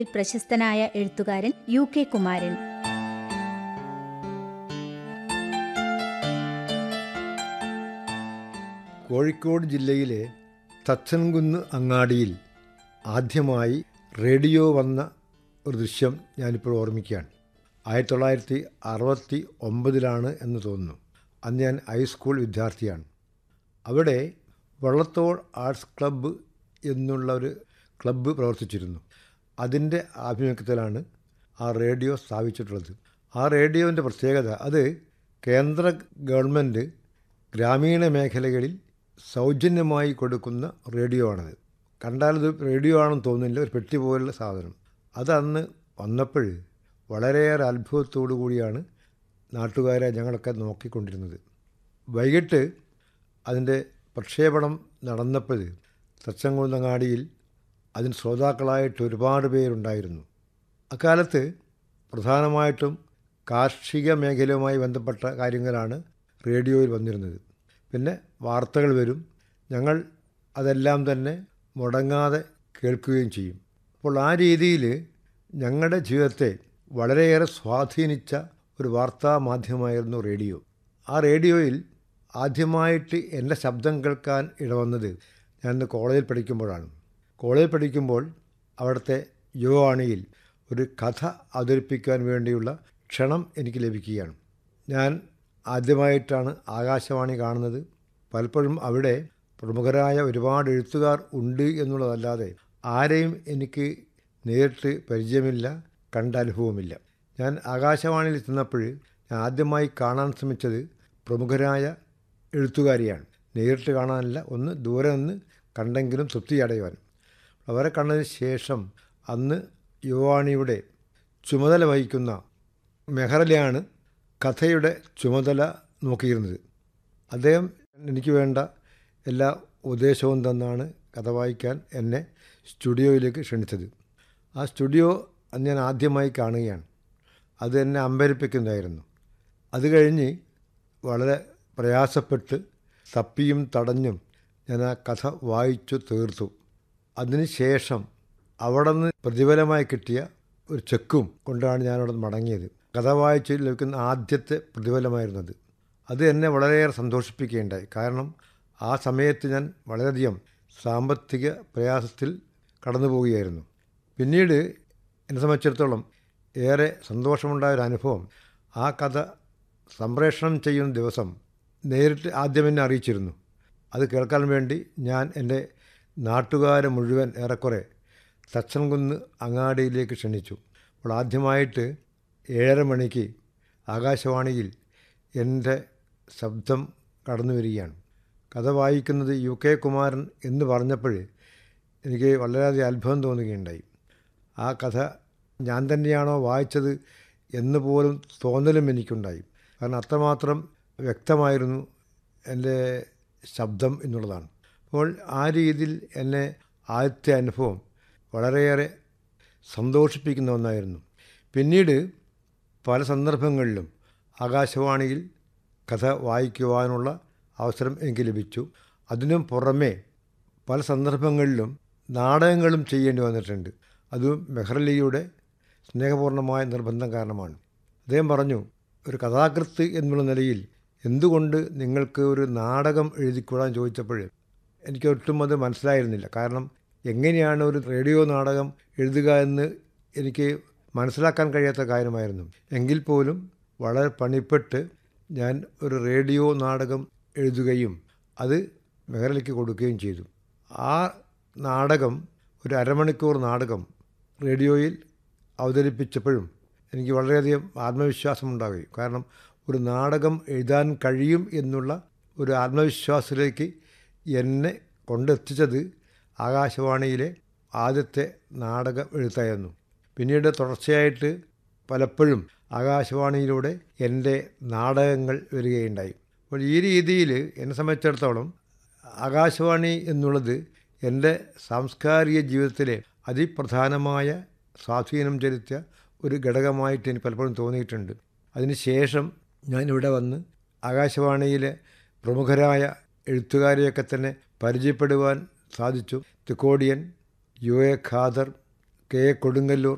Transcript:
പ്രശസ്തനായ എഴുത്തുകാരൻ U K Kumaran Kozhikode ജില്ലയിലെ തച്ചൻകുന്ന് അങ്ങാടിയിൽ ആദ്യമായി റേഡിയോ വന്ന ഒരു ദൃശ്യം ഞാനിപ്പോൾ ഓർമ്മിക്കുകയാണ് ആയിരത്തി തൊള്ളായിരത്തി അറുപത്തി ഒമ്പതിലാണ് എന്ന് തോന്നുന്നു അന്ന് ഞാൻ ഹൈസ്കൂൾ വിദ്യാർത്ഥിയാണ് അവിടെ വള്ളത്തോൾ ആർട്സ് ക്ലബ്ബ് എന്നുള്ള ഒരു ക്ലബ്ബ് പ്രവർത്തിച്ചിരുന്നു അതിൻ്റെ ആഭിമുഖ്യത്തിലാണ് ആ റേഡിയോ സ്ഥാപിച്ചിട്ടുള്ളത് ആ റേഡിയോൻ്റെ പ്രത്യേകത അത് കേന്ദ്ര ഗവൺമെൻറ് ഗ്രാമീണ മേഖലകളിൽ സൗജന്യമായി കൊടുക്കുന്ന റേഡിയോ ആണത് കണ്ടാലത് റേഡിയോ ആണെന്ന് തോന്നുന്നില്ല ഒരു പെട്ടി പോലുള്ള സാധനം അതന്ന് വന്നപ്പോൾ വളരെയേറെ അത്ഭുതത്തോടു കൂടിയാണ് നാട്ടുകാരെ ഞങ്ങളൊക്കെ നോക്കിക്കൊണ്ടിരുന്നത് വൈകിട്ട് അതിൻ്റെ പ്രക്ഷേപണം നടന്നപ്പോൾ തച്ചങ്കുന്നങ്ങാടിയിൽ അതിന് ശ്രോതാക്കളായിട്ട് ഒരുപാട് പേരുണ്ടായിരുന്നു അക്കാലത്ത് പ്രധാനമായിട്ടും കാർഷിക മേഖലയുമായി ബന്ധപ്പെട്ട കാര്യങ്ങളാണ് റേഡിയോയിൽ വന്നിരുന്നത് പിന്നെ വാർത്തകൾ വരും ഞങ്ങൾ അതെല്ലാം തന്നെ മുടങ്ങാതെ കേൾക്കുകയും ചെയ്യും അപ്പോൾ ആ രീതിയിൽ ഞങ്ങളുടെ ജീവിതത്തെ വളരെയേറെ സ്വാധീനിച്ച ഒരു വാർത്താ മാധ്യമമായിരുന്നു റേഡിയോ ആ റേഡിയോയിൽ ആദ്യമായിട്ട് എൻ്റെ ശബ്ദം കേൾക്കാൻ ഇടവന്നത് ഞാൻ ഇന്ന് കോളേജിൽ പഠിക്കുമ്പോഴാണ് കോളേജിൽ പഠിക്കുമ്പോൾ അവിടുത്തെ യുവാണിയിൽ ഒരു കഥ അവതരിപ്പിക്കാൻ വേണ്ടിയുള്ള ക്ഷണം എനിക്ക് ലഭിക്കുകയാണ് ഞാൻ ആദ്യമായിട്ടാണ് ആകാശവാണി കാണുന്നത് പലപ്പോഴും അവിടെ പ്രമുഖരായ ഒരുപാട് എഴുത്തുകാർ ഉണ്ട് എന്നുള്ളതല്ലാതെ ആരെയും എനിക്ക് നേരിട്ട് പരിചയമില്ല കണ്ട അനുഭവമില്ല ഞാൻ ആകാശവാണിയിൽ ചെന്നപ്പോൾ ഞാൻ ആദ്യമായി കാണാൻ ശ്രമിച്ചത് പ്രമുഖരായ എഴുത്തുകാരിയാണ് നേരിട്ട് കാണാനല്ല ഒന്ന് ദൂരെ നിന്ന് കണ്ടെങ്കിലും തൃപ്തി അടയുവാൻ അവരെ കണ്ടതിന് ശേഷം അന്ന് യുവാണിയുടെ ചുമതല വഹിക്കുന്ന മെഹറലയാണ് കഥയുടെ ചുമതല നോക്കിയിരുന്നത് അദ്ദേഹം എനിക്ക് വേണ്ട എല്ലാ ഉപദേശവും തന്നാണ് കഥ വായിക്കാൻ എന്നെ സ്റ്റുഡിയോയിലേക്ക് ക്ഷണിച്ചത് ആ സ്റ്റുഡിയോ അന്ന് ഞാൻ ആദ്യമായി കാണുകയാണ് അത് എന്നെ അമ്പരിപ്പിക്കുന്നതായിരുന്നു അത് കഴിഞ്ഞ് വളരെ പ്രയാസപ്പെട്ട് തപ്പിയും തടഞ്ഞും ഞാൻ ആ കഥ വായിച്ചു തീർത്തു അതിനുശേഷം അവിടെ നിന്ന് പ്രതിഫലമായി കിട്ടിയ ഒരു ചെക്കും കൊണ്ടാണ് ഞാനവിടെ മടങ്ങിയത് കഥ വായിച്ച് ലഭിക്കുന്ന ആദ്യത്തെ പ്രതിഫലമായിരുന്നത് അത് എന്നെ വളരെയേറെ സന്തോഷിപ്പിക്കുകയുണ്ടായി കാരണം ആ സമയത്ത് ഞാൻ വളരെയധികം സാമ്പത്തിക പ്രയാസത്തിൽ കടന്നു പോവുകയായിരുന്നു പിന്നീട് എന്നെ സംബന്ധിച്ചിടത്തോളം ഏറെ സന്തോഷമുണ്ടായ ഒരു അനുഭവം ആ കഥ സംപ്രേഷണം ചെയ്യുന്ന ദിവസം നേരിട്ട് ആദ്യം എന്നെ അറിയിച്ചിരുന്നു അത് കേൾക്കാൻ വേണ്ടി ഞാൻ എൻ്റെ നാട്ടുകാരെ മുഴുവൻ ഏറെക്കുറെ തച്ചൻകുന്ന് അങ്ങാടിയിലേക്ക് ക്ഷണിച്ചു അപ്പോൾ ആദ്യമായിട്ട് ഏഴര മണിക്ക് ആകാശവാണിയിൽ എൻ്റെ ശബ്ദം കടന്നു വരികയാണ് കഥ വായിക്കുന്നത് യു കെ കുമാരൻ എന്ന് പറഞ്ഞപ്പോൾ എനിക്ക് വളരെയധികം അത്ഭുതം തോന്നുകയുണ്ടായി ആ കഥ ഞാൻ തന്നെയാണോ വായിച്ചത് എന്ന് പോലും തോന്നലും എനിക്കുണ്ടായി കാരണം അത്രമാത്രം വ്യക്തമായിരുന്നു എൻ്റെ ശബ്ദം എന്നുള്ളതാണ് അപ്പോൾ ആ രീതിയിൽ എന്നെ ആദ്യത്തെ അനുഭവം വളരെയേറെ സന്തോഷിപ്പിക്കുന്ന ഒന്നായിരുന്നു പിന്നീട് പല സന്ദർഭങ്ങളിലും ആകാശവാണിയിൽ കഥ വായിക്കുവാനുള്ള അവസരം എനിക്ക് ലഭിച്ചു അതിനും പുറമേ പല സന്ദർഭങ്ങളിലും നാടകങ്ങളും ചെയ്യേണ്ടി വന്നിട്ടുണ്ട് അതും മെഹ്റലിയുടെ സ്നേഹപൂർണ്ണമായ നിർബന്ധം കാരണമാണ് അദ്ദേഹം പറഞ്ഞു ഒരു കഥാകൃത്ത് എന്നുള്ള നിലയിൽ എന്തുകൊണ്ട് നിങ്ങൾക്ക് ഒരു നാടകം എഴുതിക്കൂടാൻ ചോദിച്ചപ്പോൾ എനിക്ക് ഒട്ടും അത് മനസ്സിലായിരുന്നില്ല കാരണം എങ്ങനെയാണ് ഒരു റേഡിയോ നാടകം എഴുതുക എന്ന് എനിക്ക് മനസ്സിലാക്കാൻ കഴിയാത്ത കാര്യമായിരുന്നു എങ്കിൽ പോലും വളരെ പണിപ്പെട്ട് ഞാൻ ഒരു റേഡിയോ നാടകം എഴുതുകയും അത് മെഹറലിക്ക് കൊടുക്കുകയും ചെയ്തു ആ നാടകം ഒരു അരമണിക്കൂർ നാടകം റേഡിയോയിൽ അവതരിപ്പിച്ചപ്പോഴും എനിക്ക് വളരെയധികം ആത്മവിശ്വാസം ഉണ്ടാവുകയും കാരണം ഒരു നാടകം എഴുതാൻ കഴിയും എന്നുള്ള ഒരു ആത്മവിശ്വാസത്തിലേക്ക് എന്നെ കൊണ്ടെത്തിച്ചത് ആകാശവാണിയിലെ ആദ്യത്തെ നാടക എഴുത്തായിരുന്നു പിന്നീട് തുടർച്ചയായിട്ട് പലപ്പോഴും ആകാശവാണിയിലൂടെ എൻ്റെ നാടകങ്ങൾ വരികയുണ്ടായി അപ്പോൾ ഈ രീതിയിൽ എന്നെ സംബന്ധിച്ചിടത്തോളം ആകാശവാണി എന്നുള്ളത് എൻ്റെ സാംസ്കാരിക ജീവിതത്തിലെ അതിപ്രധാനമായ സ്വാധീനം ചെലുത്തിയ ഒരു ഘടകമായിട്ട് എനിക്ക് പലപ്പോഴും തോന്നിയിട്ടുണ്ട് അതിനുശേഷം ഞാനിവിടെ വന്ന് ആകാശവാണിയിലെ പ്രമുഖരായ എഴുത്തുകാരെയൊക്കെ തന്നെ പരിചയപ്പെടുവാൻ സാധിച്ചു Thikkodiyan U A Khader K A Kodungallur